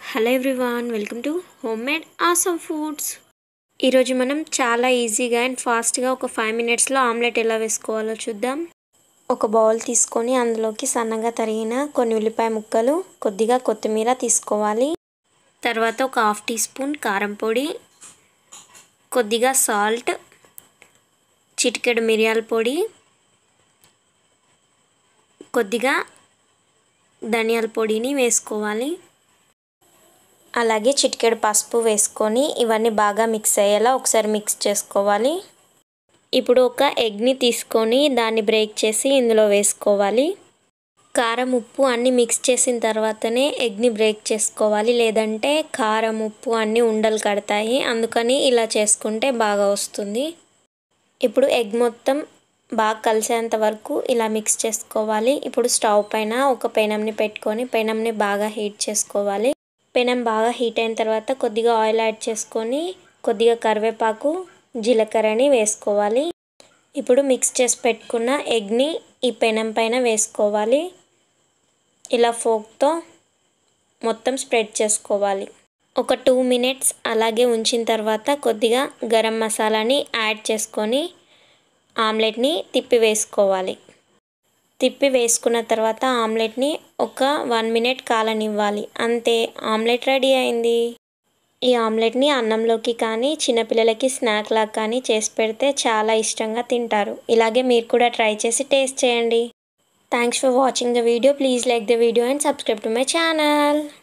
hello everyone welcome to home made awesome foods ఈరోజు మనం చాలా ఈజీగా అండ్ ఫాస్ట్గా ఒక ఫైవ్ మినిట్స్లో ఆమ్లెట్ ఎలా వేసుకోవాలో చూద్దాం ఒక బౌల్ తీసుకొని అందులోకి సన్నగా తరిగిన కొన్ని ఉల్లిపాయ ముక్కలు కొద్దిగా కొత్తిమీర తీసుకోవాలి తర్వాత ఒక హాఫ్ టీ స్పూన్ కారం పొడి కొద్దిగా సాల్ట్ చిటికెడు మిరియాల పొడి కొద్దిగా ధనియాల పొడిని వేసుకోవాలి అలాగే చిటికెడు పసుపు వేసుకొని ఇవన్నీ బాగా మిక్స్ అయ్యేలా ఒకసారి మిక్స్ చేసుకోవాలి ఇప్పుడు ఒక ఎగ్ని తీసుకొని దాన్ని బ్రేక్ చేసి ఇందులో వేసుకోవాలి కారం ఉప్పు అన్నీ మిక్స్ చేసిన తర్వాతనే ఎగ్ని బ్రేక్ చేసుకోవాలి లేదంటే కారం ఉప్పు అన్నీ ఉండలు కడతాయి అందుకని ఇలా చేసుకుంటే బాగా వస్తుంది ఇప్పుడు ఎగ్ మొత్తం బాగా కలిసేంత వరకు ఇలా మిక్స్ చేసుకోవాలి ఇప్పుడు స్టవ్ పైన ఒక పెనంని పెట్టుకొని పెనంని బాగా హీట్ చేసుకోవాలి పెనం బాగా హీట్ అయిన తర్వాత కొద్దిగా ఆయిల్ యాడ్ చేసుకొని కొద్దిగా కరివేపాకు జీలకర్రని వేసుకోవాలి ఇప్పుడు మిక్స్ చేసి పెట్టుకున్న ఎగ్ని ఈ పెనం పైన వేసుకోవాలి ఇలా ఫోక్తో మొత్తం స్ప్రెడ్ చేసుకోవాలి ఒక టూ మినిట్స్ అలాగే ఉంచిన తర్వాత కొద్దిగా గరం మసాలాని యాడ్ చేసుకొని ఆమ్లెట్ని తిప్పి వేసుకోవాలి తిప్పి వేసుకున్న తర్వాత ఆమ్లెట్ని ఒక వన్ మినిట్ కాలనివ్వాలి అంతే ఆమ్లెట్ రెడీ అయింది ఈ ఆమ్లెట్ని అన్నంలోకి కానీ చిన్నపిల్లలకి స్నాక్ లాగా కానీ చేసి పెడితే చాలా ఇష్టంగా తింటారు ఇలాగే మీరు కూడా ట్రై చేసి టేస్ట్ చేయండి thanks for watching the video please like the video and subscribe to my channel